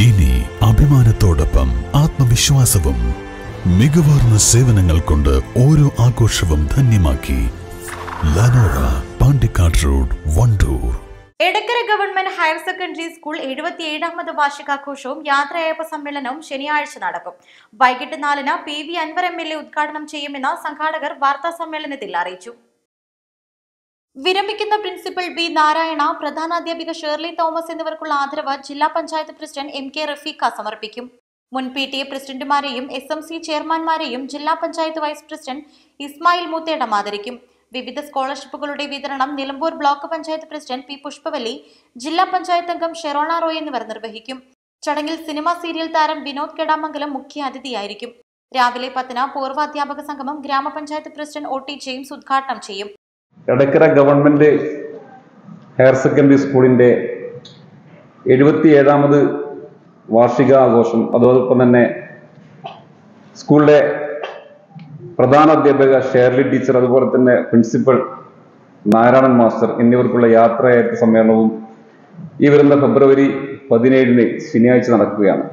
ഇനി അഭിമാനത്തോടൊപ്പം ആത്മവിശ്വാസവും മികവാർന്ന സേവനങ്ങൾ കൊണ്ട് ഓരോ ആഘോഷവും ധന്യമാക്കി ലനോറ Pandikkad road Wandoor Edakkara government higher secondary school എഴുപത്തിയേഴാമത് വാർഷികാഘോഷവും യാത്രയയപ്പ സമ്മേളനവും ശനിയാഴ്ച നടക്കും വൈകിട്ട് നാലിന് P V Anvar M L A ഉദ്ഘാടനം ചെയ്യുമെന്ന് സംഘാടകർ വാർത്താ സമ്മേളനത്തിൽ അറിയിച്ചു വിരമിക്കുന്ന പ്രിൻസിപ്പൽ ബി നാരായണ പ്രധാനാധ്യാപിക ഷേർലി തോമസ് എന്നിവർക്കുള്ള ആദരവ് ജില്ലാ panchayat president M K Rafeeq സമർപ്പിക്കും മുൻ പി ടി എ പ്രസിഡന്റുമാരെയും എസ് എം സി ചെയർമാൻമാരെയും ജില്ലാ പഞ്ചായത്ത് വൈസ് പ്രസിഡന്റ് ഇസ്മായിൽ മൂത്തേടം ആദരിക്കും വിവിധ സ്കോളർഷിപ്പുകളുടെ വിതരണം Nilambur block panchayat president P Pushpavalli ജില്ലാ പഞ്ചായത്ത് അംഗം ഷെറോണ റോയ് എന്നിവർ നിർവഹിക്കും ചടങ്ങിൽ സിനിമ സീരിയൽ താരം വിനോദ് കെടാമംഗലം മുഖ്യ അതിഥിയായിരിക്കും രാവിലെ പത്തിന് പൂർവ്വ അധ്യാപക സംഗമം ഗ്രാമപഞ്ചായത്ത് പ്രസിഡന്റ് ഒ ടി ജെയിംസ് ഉദ്ഘാടനം ചെയ്യും എടക്കര ഗവൺമെൻറ് ഹയർ സെക്കൻഡറി സ്കൂളിൻ്റെ എഴുപത്തിയേഴാമത് വാർഷികാഘോഷം അതോടൊപ്പം തന്നെ സ്കൂളിലെ പ്രധാന അധ്യാപിക ഷേർലി ടീച്ചർ അതുപോലെ തന്നെ പ്രിൻസിപ്പൽ നാരായണൻ മാസ്റ്റർ എന്നിവർക്കുള്ള യാത്രയയപ്പ് സമ്മേളനവും ഈ വരുന്ന ഫെബ്രുവരി പതിനേഴിന് ശനിയാഴ്ച നടക്കുകയാണ്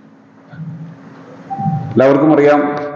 എല്ലാവർക്കും അറിയാം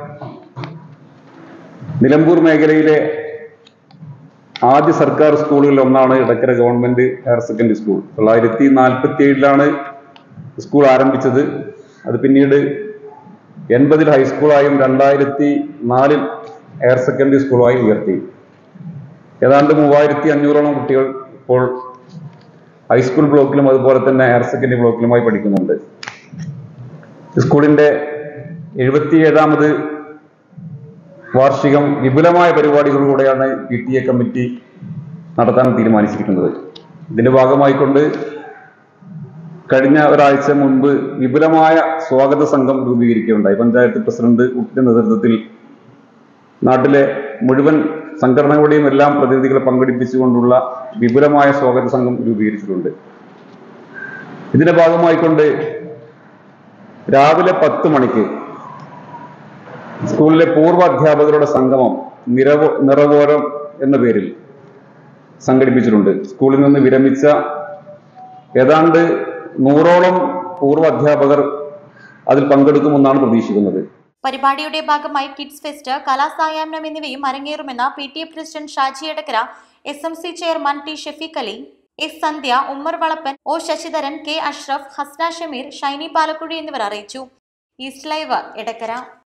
നിലമ്പൂർ മേഖലയിലെ ആദ്യ സർക്കാർ സ്കൂളുകളിൽ ഒന്നാണ് Edakkara government higher secondary school തൊള്ളായിരത്തി നാൽപ്പത്തി ഏഴിലാണ് സ്കൂൾ ആരംഭിച്ചത് അത് പിന്നീട് എൺപതിൽ ഹൈസ്കൂളായും രണ്ടായിരത്തി നാലിൽ ഹയർ സെക്കൻഡറി സ്കൂളായും ഉയർത്തി ഏതാണ്ട് മൂവായിരത്തി അഞ്ഞൂറോളം കുട്ടികൾ ഇപ്പോൾ ഹൈസ്കൂൾ ബ്ലോക്കിലും അതുപോലെ തന്നെ ഹയർ സെക്കൻഡറി ബ്ലോക്കിലുമായി പഠിക്കുന്നുണ്ട് സ്കൂളിന്റെ എഴുപത്തിയേഴാമത് വാർഷികം വിപുലമായ പരിപാടികളിലൂടെയാണ് പി ടി എ കമ്മിറ്റി നടത്താൻ തീരുമാനിച്ചിരിക്കുന്നത് ഇതിന്റെ ഭാഗമായിക്കൊണ്ട് കഴിഞ്ഞ ഒരാഴ്ച മുൻപ് വിപുലമായ സ്വാഗത സംഘം രൂപീകരിക്കുകയുണ്ടായി പഞ്ചായത്ത് പ്രസിഡന്റ് നേതൃത്വത്തിൽ നാട്ടിലെ മുഴുവൻ സംഘടനകളുടെയും എല്ലാം പ്രതിനിധികളെ പങ്കെടുപ്പിച്ചുകൊണ്ടുള്ള വിപുലമായ സ്വാഗത സംഘം രൂപീകരിച്ചിട്ടുണ്ട് ഇതിന്റെ ഭാഗമായിക്കൊണ്ട് രാവിലെ പത്ത് മണിക്ക് സ്കൂളിലെ പൂർവ്വ അധ്യാപകരുടെ സംഗമം നിറവോ നിറവോരം എന്ന പേരിൽ സംഘടിപ്പിച്ചിട്ടുണ്ട് സ്കൂളിൽ നിന്ന് വിരമിച്ച ഏതാണ്ട് നൂറോളം പൂർവ്വ അധ്യാപകർ അതിൽ പങ്കെടുക്കുമെന്നാണ് പ്രതീക്ഷിക്കുന്നത് പരിപാടിയുടെ ഭാഗമായി കിഡ്സ് ഫെസ്റ്റ് കലാസായാഹ്നം എന്നിവയും അരങ്ങേറുമെന്ന് P T A president Shaji Edakkara S M C chairman T Shefeeq Ali S Sandhya Ummer Valappan O Sasidharan K Ashraf Hasna Shameer Shiny Palakkuzhi എന്നിവർ അറിയിച്ചു ഈസ്റ്റ് ലൈവ് എടക്കര